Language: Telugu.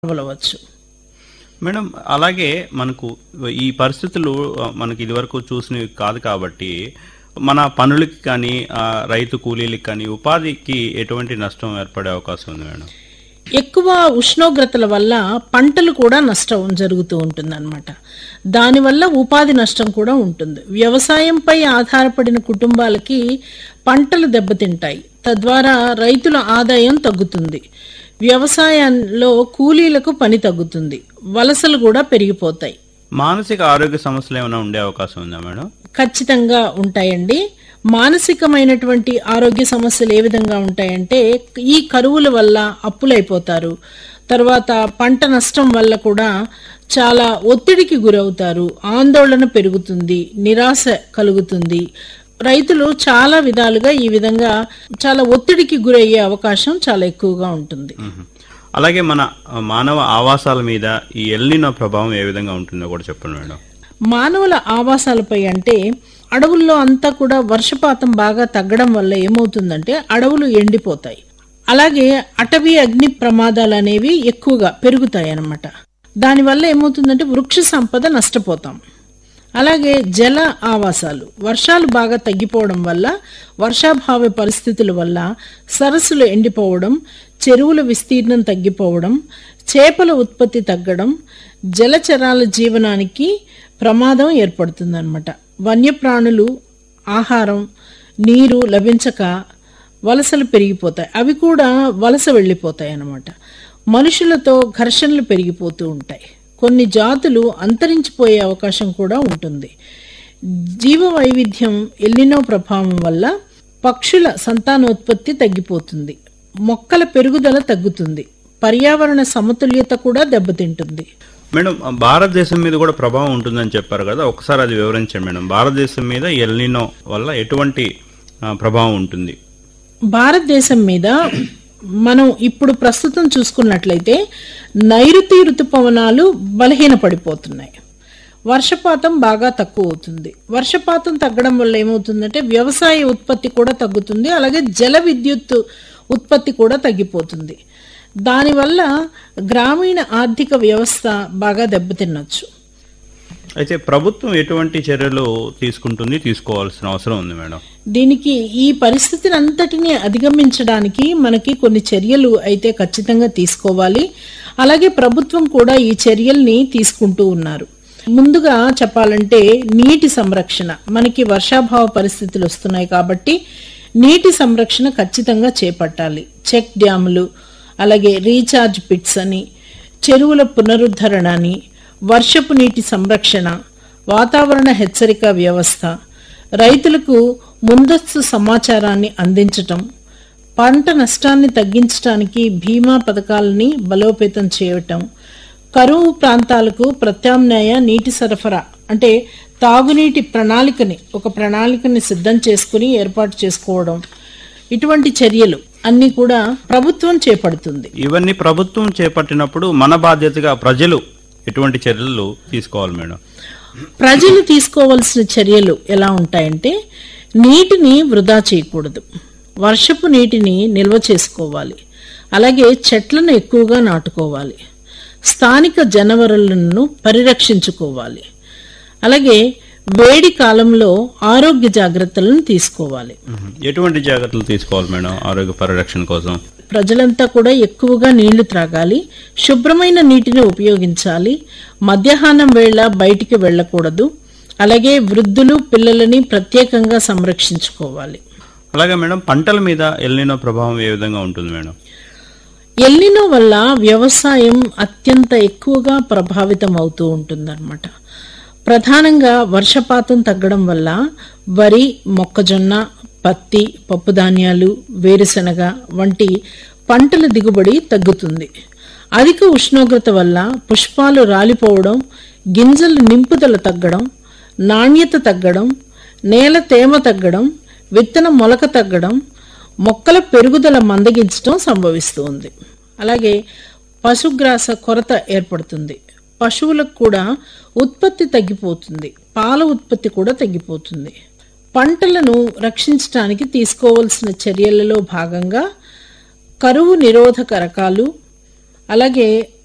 ప్రబలవచ్చు మేడం అలాగే మనకు ఈ పరిస్థితులు ఆ, మనకి ఇదివరకు చూసినవి కాదు కాబట్టి మన పనులకి కానీ ఆ, రైతు కూలీలకి కానీ ఉపాధికి ఎటువంటి నష్టం ఏర్పడే అవకాశం ఉంది మేడం ఎక్కువ ఉష్ణోగ్రతల వల్ల పంటలు కూడా నష్టం జరుగుతూ ఉంటుంది అనమాట దానివల్ల ఉపాధి నష్టం కూడా ఉంటుంది వ్యవసాయంపై ఆధారపడిన కుటుంబాలకి పంటలు దెబ్బతింటాయి తద్వారా రైతుల ఆదాయం తగ్గుతుంది వ్యవసాయంలో కూలీలకు పని తగ్గుతుంది వలసలు కూడా పెరిగిపోతాయి మానసిక ఆరోగ్య సమస్యలు ఏమైనా ఉండే అవకాశం ఉందా మేడం ఖచ్చితంగా ఉంటాయండి మానసికమైనటువంటి ఆరోగ్య సమస్యలు ఏ విధంగా ఉంటాయంటే ఈ కరువుల వల్ల అప్పులైపోతారు తర్వాత పంట నష్టం వల్ల కూడా చాలా ఒత్తిడికి గురవుతారు ఆందోళన పెరుగుతుంది నిరాశ కలుగుతుంది రైతులు చాలా విధాలుగా ఈ విధంగా చాలా ఒత్తిడికి గురయ్యే అవకాశం చాలా ఎక్కువగా ఉంటుంది మ్మ్. అలాగే మన ఆ, మానవ ఆవాసాల మీద ఈ ఎల్నినో ప్రభావం ఏ విధంగా ఉంటుందో కూడా చెప్పండి మేడం మానవుల ఆవాసాలపై అంటే అడవుల్లో అంతా కూడా వర్షపాతం బాగా తగ్గడం వల్ల ఏమవుతుందంటే అడవులు ఎండిపోతాయి అలాగే అటవీ అగ్ని ప్రమాదాలు అనేవి ఎక్కువగా పెరుగుతాయి అన్నమాట దానివల్ల ఏమవుతుందంటే వృక్ష సంపద నష్టపోతాం అలాగే జల ఆవాసాలు వర్షాలు బాగా తగ్గిపోవడం వల్ల వర్షాభావ పరిస్థితుల వల్ల సరస్సులు ఎండిపోవడం చెరువుల విస్తీర్ణం తగ్గిపోవడం చేపల ఉత్పత్తి తగ్గడం జలచరాల జీవనానికి ప్రమాదం ఏర్పడుతుందన్నమాట వన్యప్రాణులు ఆహారం నీరు లభించక వలసలు పెరిగిపోతాయి అవి కూడా వలస వెళ్ళిపోతాయి అన్నమాట మనుషులతో ఘర్షణలు పెరిగిపోతూ ఉంటాయి కొన్ని జాతులు అంతరించిపోయే అవకాశం కూడా ఉంటుంది జీవ వైవిధ్యం ఎల్లినో ప్రభావం వల్ల పక్షుల సంతానోత్పత్తి తగ్గిపోతుంది మొక్కల పెరుగుదల తగ్గుతుంది పర్యావరణ సమతుల్యత కూడా దెబ్బతింటుంది మేడం ఆ, భారతదేశం మీద కూడా ప్రభావం ఉంటుందని చెప్పారు కదా ఒకసారి అది వివరించండి మేడం భారతదేశం మీద ఎల్నినో వల్ల ఎటువంటి ఆ, ప్రభావం ఉంటుంది భారతదేశం మీద మనం ఇప్పుడు ప్రస్తుతం చూసుకున్నట్లయితే నైరుతి ఋతుపవనాలు బలహీనపడిపోతున్నాయి వర్షపాతం బాగా తక్కువ అవుతుంది వర్షపాతం తగ్గడం వల్ల ఏమవుతుందంటే వ్యవసాయ ఉత్పత్తి కూడా తగ్గుతుంది అలాగే జల విద్యుత్ ఉత్పత్తి కూడా తగ్గిపోతుంది దానివల్ల గ్రామీణ ఆర్థిక వ్యవస్థ బాగా దెబ్బతినొచ్చు అయితే ప్రభుత్వం ఎటువంటి చర్యలు తీసుకుంటుంది తీసుకోవాల్సిన అవసరం ఉంది మేడం దీనికి ఈ పరిస్థితిని అంతటిని అధిగమించడానికి మనకి కొన్ని చర్యలు అయితే ఖచ్చితంగా తీసుకోవాలి అలాగే ప్రభుత్వం కూడా ఈ చర్యల్ని తీసుకుంటూ ఉన్నారు ముందుగా చెప్పాలంటే నీటి సంరక్షణ మనకి వర్షాభావ పరిస్థితులు వస్తున్నాయి కాబట్టి నీటి సంరక్షణ ఖచ్చితంగా చేపట్టాలి చెక్ డ్యాములు అలాగే రీఛార్జ్ పిట్స్ అని చెరువుల పునరుద్ధరణ అని వర్షపు నీటి సంరక్షణ వాతావరణ హెచ్చరిక వ్యవస్థ రైతులకు ముందస్తు సమాచారాన్ని అందించటం పంట నష్టాన్ని తగ్గించడానికి బీమా పథకాలని బలోపేతం చేయటం కరువు ప్రాంతాలకు ప్రత్యామ్నాయ నీటి సరఫరా అంటే తాగునీటి ప్రణాళికని ఒక ప్రణాళికని సిద్ధం చేసుకుని ఏర్పాటు చేసుకోవడం ఇటువంటి చర్యలు అన్ని కూడా ప్రభుత్వం చేపడుతుంది ఇవన్నీ ప్రభుత్వం చేపట్టినప్పుడు మన బాధ్యతగా ప్రజలు ఎటువంటి చర్యలు తీసుకోవాలి మేడం ప్రజలు తీసుకోవలసిన చర్యలు ఎలా ఉంటాయంటే నీటిని వృధా చేయకూడదు వర్షపు నీటిని నిల్వ చేసుకోవాలి అలాగే చెట్లను ఎక్కువగా నాటుకోవాలి స్థానిక జనవరులను పరిరక్షించుకోవాలి అలాగే వేడి కాలంలో ఆరోగ్య జాగ్రత్తలను తీసుకోవాలి మ్మ్. ఎటువంటి జాగ్రత్తలు తీసుకోవాలి మేడం ఆరోగ్య పరిరక్షణ కోసం ప్రజలంతా కూడా ఎక్కువగా నీళ్లు త్రాగాలి శుభ్రమైన నీటిని ఉపయోగించాలి మధ్యాహ్నం వేళ బయటికి వెళ్ళకూడదు అలాగే వృద్ధులు పిల్లలని ప్రత్యేకంగా సంరక్షించుకోవాలి అలాగే మేడం పంటల మీద ఎల్నినో ప్రభావం ఏ విధంగా ఉంటుంది మేడం ఎల్లినో వల్ల వ్యవసాయం అత్యంత ఎక్కువగా ప్రభావితం అవుతూ ఉంటుందన్నమాట ప్రధానంగా వర్షపాతం తగ్గడం వల్ల వరి మొక్కజొన్న పత్తి పప్పుధాన్యాలు వేరుశనగ వంటి పంటల దిగుబడి తగ్గుతుంది అధిక ఉష్ణోగ్రత వల్ల పుష్పాలు రాలిపోవడం గింజల నింపుదల తగ్గడం నాణ్యత తగ్గడం నేల తేమ తగ్గడం విత్తన మొలక తగ్గడం మొక్కల పెరుగుదల మందగించడం సంభవిస్తుంది అలాగే పశుగ్రాస కొరత ఏర్పడుతుంది పశువులకు కూడా ఉత్పత్తి తగ్గిపోతుంది పాల ఉత్పత్తి కూడా తగ్గిపోతుంది పంటలను రక్షించడానికి తీసుకోవలసిన చర్యలలో భాగంగా కరువు నిరోధక రకాలు అలాగే